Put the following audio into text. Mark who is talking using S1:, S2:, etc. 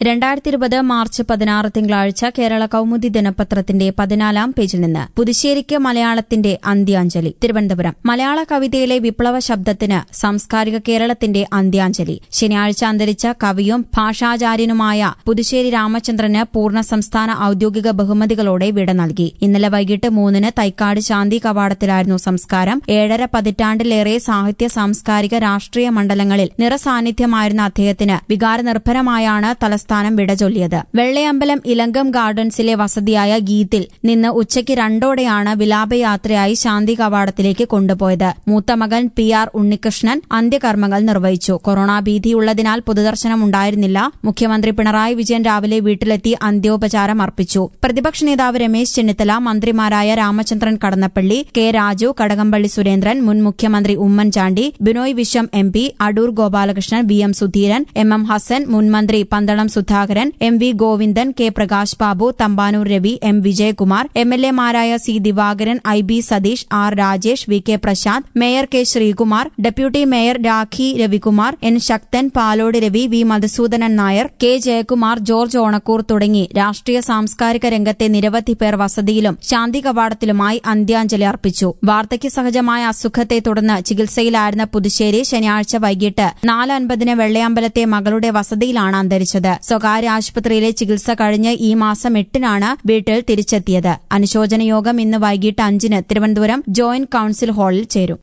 S1: രണ്ടായിരത്തി ഇരുപത് മാർച്ച് പതിനാറ് തിങ്കളാഴ്ച കേരള കൌമുദി ദിനപത്രത്തിന്റെ പതിനാലാം പേജിൽ നിന്ന് പുതുശ്ശേരിക്ക് മലയാളത്തിന്റെ അന്ത്യാഞ്ജലി തിരുവനന്തപുരം മലയാള കവിതയിലെ വിപ്ലവ ശബ്ദത്തിന് സാംസ്കാരിക കേരളത്തിന്റെ അന്ത്യാഞ്ജലി ശനിയാഴ്ച അന്തരിച്ച കവിയും ഭാഷാചാര്യനുമായ പുതുശ്ശേരി രാമചന്ദ്രന് പൂർണ്ണ സംസ്ഥാന ഔദ്യോഗിക ബഹുമതികളോടെ വിട നൽകി ഇന്നലെ വൈകിട്ട് മൂന്നിന് തൈക്കാട് ശാന്തി കവാടത്തിലായിരുന്നു സംസ്കാരം ഏഴര പതിറ്റാണ്ടിലേറെ സാഹിത്യ സാംസ്കാരിക രാഷ്ട്രീയ മണ്ഡലങ്ങളിൽ നിറസാന്നിധ്യമായിരുന്ന അദ്ദേഹത്തിന് വികാരനിർഭരമായാണ് തലസ്ഥാനം വിട ചൊല്ലിയത് വെള്ളയമ്പലം ഇലങ്കം ഗാർഡൻസിലെ വസതിയായ ഗീത്തിൽ നിന്ന് ഉച്ചയ്ക്ക് രണ്ടോടെയാണ് വിലാപയാത്രയായി ശാന്തി കവാടത്തിലേക്ക് കൊണ്ടുപോയത് മൂത്ത മകൻ പി ആർ ഉണ്ണികൃഷ്ണൻ അന്ത്യകർമ്മങ്ങൾ നിർവഹിച്ചു കൊറോണ ഭീതിയുള്ളതിനാൽ പൊതുദർശനം ഉണ്ടായിരുന്നില്ല മുഖ്യമന്ത്രി പിണറായി വിജയൻ രാവിലെ വീട്ടിലെത്തി അന്ത്യോപചാരം അർപ്പിച്ചു പ്രതിപക്ഷ നേതാവ് രമേശ് ചെന്നിത്തല മന്ത്രിമാരായ രാമചന്ദ്രൻ കടന്നപ്പള്ളി കെ രാജു കടകംപള്ളി സുരേന്ദ്രൻ മുൻ മുഖ്യമന്ത്രി Oommen Chandy Binoy Viswam M P Adoor Gopalakrishnan V M Sudheeran M M Hassan മുൻ മന്ത്രി Pandalam Sudhakaran M V Govindan K Prakash Babu Thampanoor Ravi M Vijayakumar M L എമാരായ C Divakaran I B Satheesh R Rajesh V K Prasanth mayor K Sreekumar deputy mayor Rakhi Ravikumar N Sakthan Palode Ravi V Madhusoodanan Nair K Jayakumar George Onakkoor തുടങ്ങി രാഷ്ട്രീയ സാംസ്കാരിക രംഗത്തെ നിരവധി പേർ വസതിയിലും ശാന്തി കവാടത്തിലുമായി അന്ത്യാഞ്ജലി അർപ്പിച്ചു വാർദ്ധക്യ സഹജമായ അസുഖത്തെ തുടർന്ന് ചികിത്സയിലായിരുന്ന പുതുശ്ശേരി ശനിയാഴ്ച വൈകിട്ട് നാല് അൻപതിന് വെള്ളയമ്പലത്തെ മകളുടെ വസതിയിലാണ് അന്തരിച്ചത് സ്വകാര്യ ആശുപത്രിയിലെ ചികിത്സ കഴിഞ്ഞ് ഈ മാസം എട്ടിനാണ് വീട്ടിൽ തിരിച്ചെത്തിയത് അനുശോചന യോഗം ഇന്ന് വൈകിട്ട് അഞ്ചിന് തിരുവനന്തപുരം ജോയിന്റ് കൌൺസിൽ ഹാളിൽ ചേരും